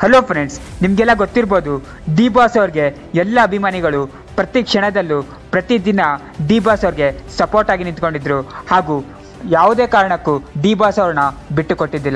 hello friends ನಿಮಗೆಲ್ಲ ಗೊತ್ತಿರ್ಬೋದು D boss ಅವ್ರಿಗೆ ಎಲ್ಲ ಅಭಿಮಾನಿಗಳು ಪ್ರತಿ ಕ್ಷಣದಲ್ಲೂ ಪ್ರತಿದಿನ ಡಿ ಬಾಸ್ ಅವ್ರಿಗೆ ಸಪೋರ್ಟ್ ಆಗಿ ನಿಂತ್ಕೊಂಡಿದ್ರು ಹಾಗೂ ಯಾವುದೇ ಕಾರಣಕ್ಕೂ ಡಿ ಬಾಸ್ ಅವ್ರನ್ನ ಬಿಟ್ಟು ಕೊಟ್ಟಿದ್ದಿಲ್ಲ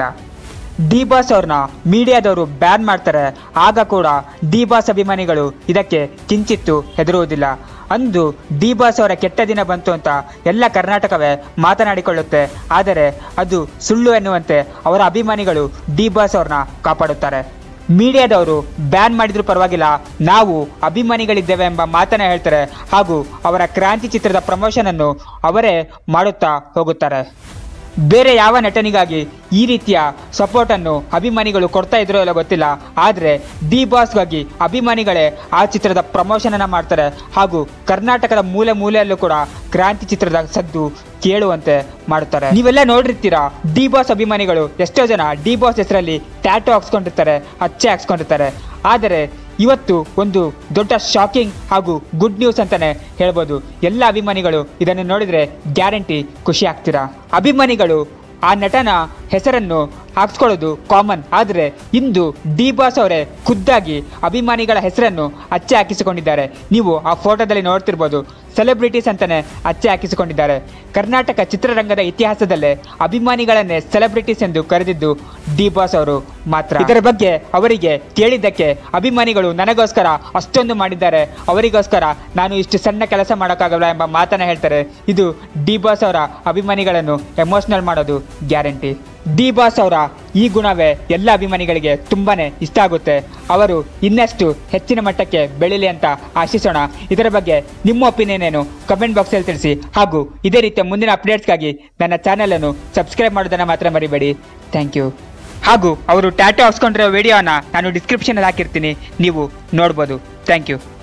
ಡಿ ಬಾಸ್ ಅವ್ರನ್ನ ಮೀಡಿಯಾದವರು ಬ್ಯಾನ್ ಮಾಡ್ತಾರೆ ಆಗ ಕೂಡ ಡಿ ಬಾಸ್ ಅಭಿಮಾನಿಗಳು ಇದಕ್ಕೆ ಕಿಂಚಿತ್ತು ಹೆದರುವುದಿಲ್ಲ ಅಂದು ಡಿ ಬಾಸ್ ಅವರ ಕೆಟ್ಟ ದಿನ ಬಂತು ಅಂತ ಎಲ್ಲ ಕರ್ನಾಟಕವೇ ಮಾತನಾಡಿಕೊಳ್ಳುತ್ತೆ ಆದರೆ ಅದು ಸುಳ್ಳು ಎನ್ನುವಂತೆ ಅವರ ಅಭಿಮಾನಿಗಳು ಡಿ ಬಾಸ್ ಅವ್ರನ್ನ ಕಾಪಾಡುತ್ತಾರೆ ಮೀಡಿಯಾದವರು ಬ್ಯಾನ್ ಮಾಡಿದ್ರು ಪರವಾಗಿಲ್ಲ ನಾವು ಅಭಿಮಾನಿಗಳಿದ್ದೇವೆ ಎಂಬ ಮಾತನ್ನ ಹೇಳ್ತಾರೆ ಹಾಗೂ ಅವರ ಕ್ರಾಂತಿ ಚಿತ್ರದ ಪ್ರಮೋಷನ್ ಅನ್ನು ಅವರೇ ಮಾಡುತ್ತಾ ಹೋಗುತ್ತಾರೆ ಬೇರೆ ಯಾವ ನಟನಿಗಾಗಿ ಈ ರೀತಿಯ ಸಪೋರ್ಟ್ ಅನ್ನು ಅಭಿಮಾನಿಗಳು ಕೊಡ್ತಾ ಇದ್ರೋ ಇಲ್ಲ ಗೊತ್ತಿಲ್ಲ ಆದರೆ ಡಿ ಬಾಸ್ಗಾಗಿ ಅಭಿಮಾನಿಗಳೇ ಆ ಚಿತ್ರದ ಪ್ರಮೋಷನ್ ಅನ್ನ ಮಾಡ್ತಾರೆ ಹಾಗೂ ಕರ್ನಾಟಕದ ಮೂಲೆ ಮೂಲೆಯಲ್ಲೂ ಕೂಡ ಕ್ರಾಂತಿ ಚಿತ್ರದ ಸದ್ದು ಕೇಳುವಂತೆ ಮಾಡುತ್ತಾರೆ ನೀವೆಲ್ಲ ನೋಡಿರ್ತೀರಾ ಡಿ ಬಾಸ್ ಅಭಿಮಾನಿಗಳು ಎಷ್ಟೋ ಜನ ಡಿ ಬಾಸ್ ಹೆಸರಲ್ಲಿ ಟ್ಯಾಟೋ ಹಾಕ್ಸ್ಕೊಂಡಿರ್ತಾರೆ ಅಚ್ಚೆ ಹಾಕ್ಸ್ಕೊಂಡಿರ್ತಾರೆ ಆದರೆ ಇವತ್ತು ಒಂದು ದೊಡ್ಡ ಶಾಕಿಂಗ್ ಹಾಗೂ ಗುಡ್ ನ್ಯೂಸ್ ಅಂತಾನೆ ಹೇಳ್ಬೋದು ಎಲ್ಲ ಅಭಿಮಾನಿಗಳು ಇದನ್ನು ನೋಡಿದ್ರೆ ಗ್ಯಾರಂಟಿ ಖುಷಿ ಆಗ್ತೀರಾ ಅಭಿಮಾನಿಗಳು ಆ ನಟನ ಹೆಸರನ್ನು ಹಾಕ್ಸ್ಕೊಳ್ಳೋದು ಕಾಮನ್ ಆದರೆ ಇಂದು ಡಿ ಬಾಸ್ ಅವರೇ ಖುದ್ದಾಗಿ ಅಭಿಮಾನಿಗಳ ಹೆಸರನ್ನು ಅಚ್ಚೆ ಹಾಕಿಸಿಕೊಂಡಿದ್ದಾರೆ ನೀವು ಆ ಫೋಟೋದಲ್ಲಿ ನೋಡ್ತಿರ್ಬೋದು ಸೆಲೆಬ್ರಿಟೀಸ್ ಅಂತಾನೆ ಅಚ್ಚೆ ಹಾಕಿಸಿಕೊಂಡಿದ್ದಾರೆ ಕರ್ನಾಟಕ ಚಿತ್ರರಂಗದ ಇತಿಹಾಸದಲ್ಲೇ ಅಭಿಮಾನಿಗಳನ್ನೇ ಸೆಲೆಬ್ರಿಟೀಸ್ ಎಂದು ಕರೆದಿದ್ದು ಡಿ ಬಾಸ್ ಅವರು ಮಾತ್ರ ಇದರ ಬಗ್ಗೆ ಅವರಿಗೆ ಕೇಳಿದ್ದಕ್ಕೆ ಅಭಿಮಾನಿಗಳು ನನಗೋಸ್ಕರ ಅಷ್ಟೊಂದು ಮಾಡಿದ್ದಾರೆ ಅವರಿಗೋಸ್ಕರ ನಾನು ಇಷ್ಟು ಸಣ್ಣ ಕೆಲಸ ಮಾಡೋಕ್ಕಾಗಲ್ಲ ಎಂಬ ಮಾತನ್ನ ಹೇಳ್ತಾರೆ ಇದು ಡಿ ಬಾಸ್ ಅವರ ಅಭಿಮಾನಿಗಳನ್ನು ಎಮೋಷನಲ್ ಮಾಡೋದು ಗ್ಯಾರಂಟಿ ಡಿ ಬಾಸ್ ಅವರ ಈ ಗುಣವೇ ಎಲ್ಲ ಅಭಿಮಾನಿಗಳಿಗೆ ತುಂಬಾನೇ ಇಷ್ಟ ಆಗುತ್ತೆ ಅವರು ಇನ್ನಷ್ಟು ಹೆಚ್ಚಿನ ಮಟ್ಟಕ್ಕೆ ಬೆಳೀಲಿ ಅಂತ ಆಶಿಸೋಣ ಇದರ ಬಗ್ಗೆ ನಿಮ್ಮ ಒಪಿನಿಯನ್ ಏನು ಕಮೆಂಟ್ ಬಾಕ್ಸಲ್ಲಿ ತಿಳಿಸಿ ಹಾಗೂ ಇದೇ ರೀತಿಯ ಮುಂದಿನ ಅಪ್ಡೇಟ್ಸ್ಗಾಗಿ ನನ್ನ ಚಾನೆಲ್ ಅನ್ನು ಸಬ್ಸ್ಕ್ರೈಬ್ ಮಾಡೋದನ್ನ ಮಾತ್ರ ಮರಿಬೇಡಿ ಥ್ಯಾಂಕ್ ಯು ಹಾಗೂ ಅವರು ಟ್ಯಾಟೋ ಹಾಕ್ಸ್ಕೊಂಡಿರೋ ವಿಡಿಯೋನ ನಾನು ಡಿಸ್ಕ್ರಿಪ್ಷನಲ್ಲಿ ಹಾಕಿರ್ತೀನಿ ನೀವು ನೋಡ್ಬೋದು ಥ್ಯಾಂಕ್ ಯು